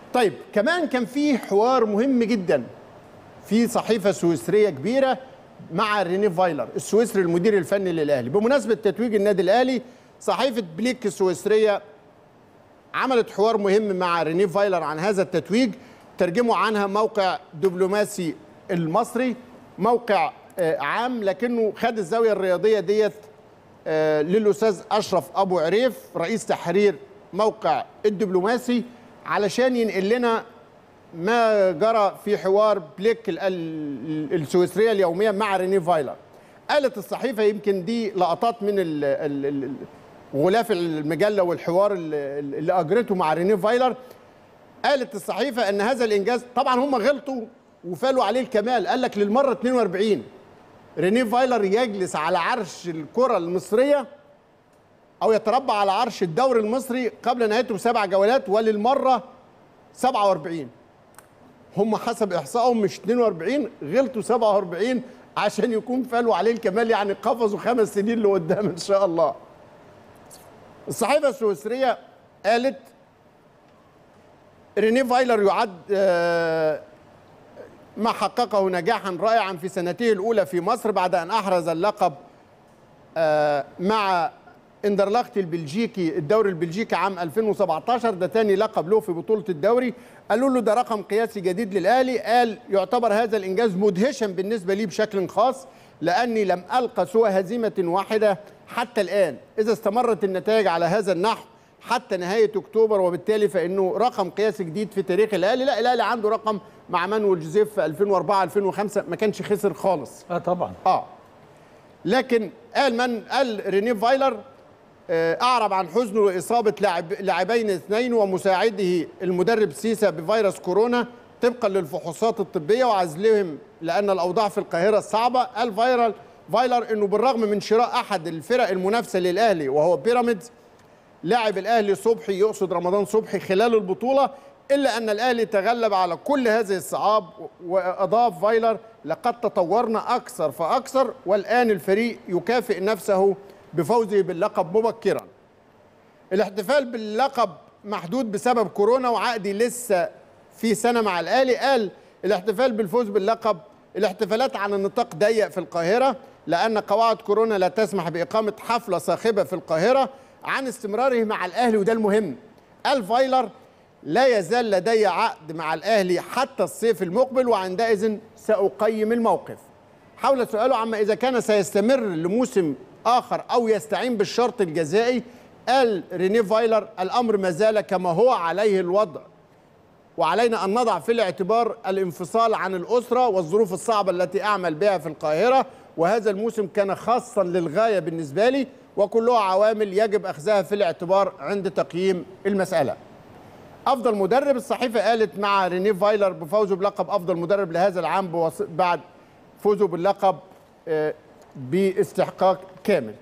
طيب كمان كان في حوار مهم جدا في صحيفه سويسريه كبيره مع ريني فايلر السويسري المدير الفني للاهلي بمناسبه تتويج النادي الاهلي صحيفه بليك السويسريه عملت حوار مهم مع ريني فايلر عن هذا التتويج ترجموا عنها موقع دبلوماسي المصري موقع آه، عام لكنه خد الزاويه الرياضيه ديت آه، للاستاذ اشرف ابو عريف رئيس تحرير موقع الدبلوماسي علشان ينقل لنا ما جرى في حوار بليك ال- ال- السويسريه اليوميه مع ريني فايلر قالت الصحيفه يمكن دي لقطات من ال ال ال غلاف المجله والحوار اللي اللي اجرته مع ريني فايلر قالت الصحيفه ان هذا الانجاز طبعا هم غلطوا وفالوا عليه الكمال قال لك للمره 42 ريني فايلر يجلس على عرش الكره المصريه او يتربع على عرش الدوري المصري قبل نهايته بسبع جولات وللمره 47 هم حسب احصائهم مش 42 غلطوا 47 عشان يكون فالوا عليه الكمال يعني قفزوا خمس سنين لقدام ان شاء الله الصحيفه السويسريه قالت ريني فايلر يعد آه، ما حققه نجاحا رائعا في سنته الاولى في مصر بعد ان احرز اللقب آه، مع اندرلخت البلجيكي الدوري البلجيكي عام 2017 ده تاني لقب له في بطولة الدوري قالوا له ده رقم قياسي جديد للأهلي قال يعتبر هذا الإنجاز مدهشا بالنسبة لي بشكل خاص لأني لم ألقى سوى هزيمة واحدة حتى الآن إذا استمرت النتائج على هذا النحو حتى نهاية أكتوبر وبالتالي فإنه رقم قياسي جديد في تاريخ الأهلي لا الأهلي عنده رقم مع مانويل جوزيف في 2004 2005 ما كانش خسر خالص اه طبعا اه لكن قال من قال ريني فايلر آه، اعرب عن حزنه لاصابه لاعب لاعبين اثنين ومساعده المدرب سيسا بفيروس كورونا طبقا للفحوصات الطبيه وعزلهم لان الاوضاع في القاهره صعبه قال فايرال فايلر انه بالرغم من شراء احد الفرق المنافسه للاهلي وهو بيراميدز لاعب الاهلي صبحي يقصد رمضان صبحي خلال البطوله الا ان الاهلي تغلب على كل هذه الصعاب واضاف فايلر لقد تطورنا اكثر فاكثر والان الفريق يكافئ نفسه بفوزه باللقب مبكرا الاحتفال باللقب محدود بسبب كورونا وعقدي لسه في سنه مع الاهلي قال الاحتفال بالفوز باللقب الاحتفالات على نطاق ضيق في القاهره لان قواعد كورونا لا تسمح باقامه حفله صاخبه في القاهره عن استمراره مع الاهلي وده المهم قال فايلر لا يزال لدي عقد مع الاهلي حتى الصيف المقبل وعندئذ ساقيم الموقف حول سؤاله عما اذا كان سيستمر لموسم اخر او يستعين بالشرط الجزائي قال ريني فايلر الامر ما زال كما هو عليه الوضع وعلينا ان نضع في الاعتبار الانفصال عن الاسره والظروف الصعبه التي اعمل بها في القاهره وهذا الموسم كان خاصا للغايه بالنسبه لي وكلها عوامل يجب اخذها في الاعتبار عند تقييم المساله. افضل مدرب الصحيفه قالت مع ريني فايلر بفوزه بلقب افضل مدرب لهذا العام بوص... بعد فوزه باللقب آه، باستحقاق كامل.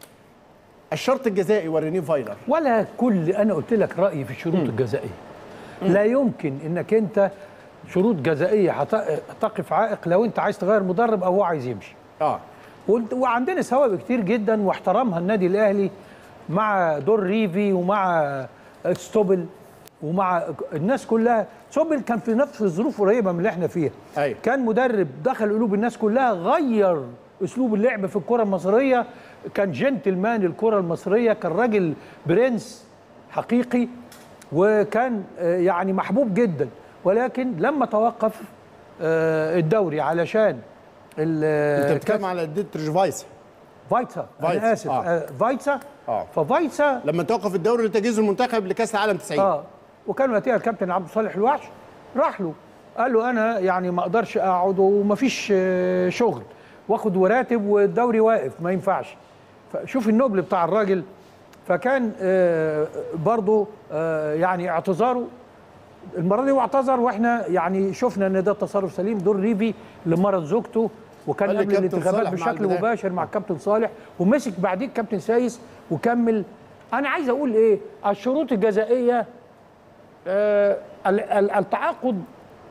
الشرط الجزائي وريني فايلر ولا كل انا قلت لك رايي في الشروط الجزائيه لا يمكن انك انت شروط جزائيه هت- هتقف عائق لو انت عايز تغير مدرب او هو عايز يمشي اه وانت- وعندنا سوابق كتير جدا واحترمها النادي الاهلي مع دور ريفي ومع ستوبل ومع الناس كلها سوبل كان في نفس الظروف قريبه من اللي احنا فيها أيوة. كان مدرب دخل قلوب الناس كلها غير اسلوب اللعب في الكره المصريه كان جنتلمان الكره المصريه كان راجل برنس حقيقي وكان آه، يعني محبوب جدا ولكن لما توقف آه، الدوري علشان ال- انت بتتكلم على ديتريش فايس فايتسا فايتسا، انا اسف آه. آه. فايتسا آه. ففايتسا لما توقف الدوري لتجهيز المنتخب لكاس العالم 90 اه وكان وقتها الكابتن عبد الصالح الوحش راح له قال له انا يعني ما اقدرش اقعد ومفيش آه، شغل واخد وراتب والدوري واقف ما ينفعش فشوف النبل بتاع الراجل فكان آه، برضه آه، يعني اعتذاره المره دي هو اعتذر واحنا يعني شفنا ان ده تصرف سليم دور ريفي لمرض زوجته وكان قال قبل للكابتن الانتخابات صالح مع بشكل البداية. مباشر مع الكابتن صالح ومسك بعديه الكابتن سايس وكمل انا عايز اقول ايه الشروط الجزائيه آه ال- ال- التعاقد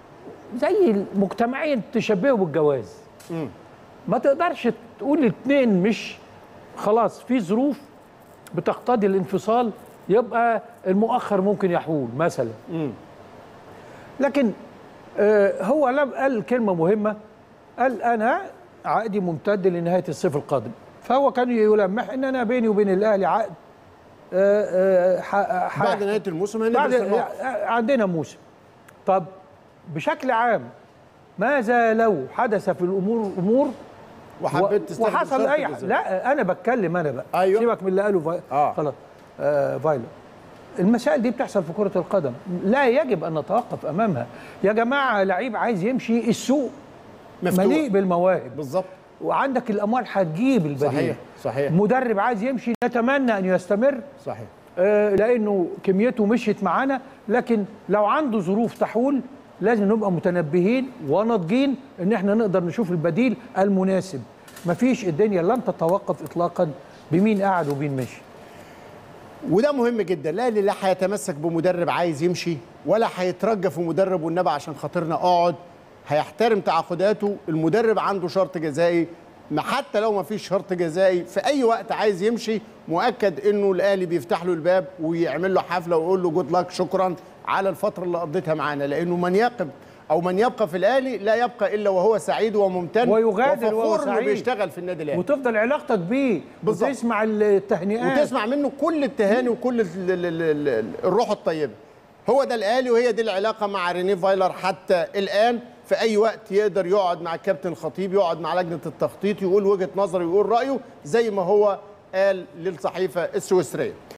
زي مجتمعيا تشبهه بالجواز ما تقدرش تقول الاثنين مش خلاص في ظروف بتقتضي الانفصال يبقى المؤخر ممكن يحول مثلا لكن آه، هو لم قال كلمه مهمه قال انا عقدي ممتد لنهايه الصيف القادم فهو كان يلمح ان انا بيني وبين الاهلي عقد آه، آه، ح- ح- بعد نهايه الموسم بعد هندرس الموقف. عندنا موسم طب بشكل عام ماذا لو حدث في الامور امور وحبيت و- تستخدم وحصل شرط اي الجزاء. لا انا بتكلم انا بقى أيوه. سيبك من اللي قاله فاي... آه. خلاص آه فايلر المسائل دي بتحصل في كرة القدم لا يجب أن نتوقف أمامها يا جماعة لعيب عايز يمشي السوق مفتوح. مليء بالمواهب بالظبط وعندك الأموال هتجيب البديل صحيح صحيح مدرب عايز يمشي نتمنى أن يستمر صحيح آه، لانه كميته مشيت معانا لكن لو عنده ظروف تحول لازم نبقى متنبهين وناضجين ان احنا نقدر نشوف البديل المناسب مفيش الدنيا لن تتوقف اطلاقا بمين قاعد ومين مشي وده مهم جدا لا لا هيتمسك بمدرب عايز يمشي ولا هيترجى في مدرب والنبي عشان خاطرنا اقعد هيحترم تعاقداته المدرب عنده شرط جزائي ما حتى لو ما فيش شرط جزائي في اي وقت عايز يمشي مؤكد انه الاهلي بيفتح له الباب ويعمل له حفله ويقول له جود لك شكرا على الفتره اللي قضيتها معانا لانه من يقب او من يبقى في الاهلي لا يبقى الا وهو سعيد وممتن ويغادر وهو وفخور انه سعيد. بيشتغل في النادي الاهلي وتفضل علاقتك بيه بالظبط. وتسمع التهنئات وتسمع منه كل التهاني وكل ال- ال- ال- ال- الروح الطيبه هو ده الاهلي وهي دي العلاقه مع ريني فايلر حتى الان في اي وقت يقدر يقعد مع الكابتن الخطيب يقعد مع لجنه التخطيط يقول وجهه نظره يقول رايه زي ما هو قال للصحيفه السويسريه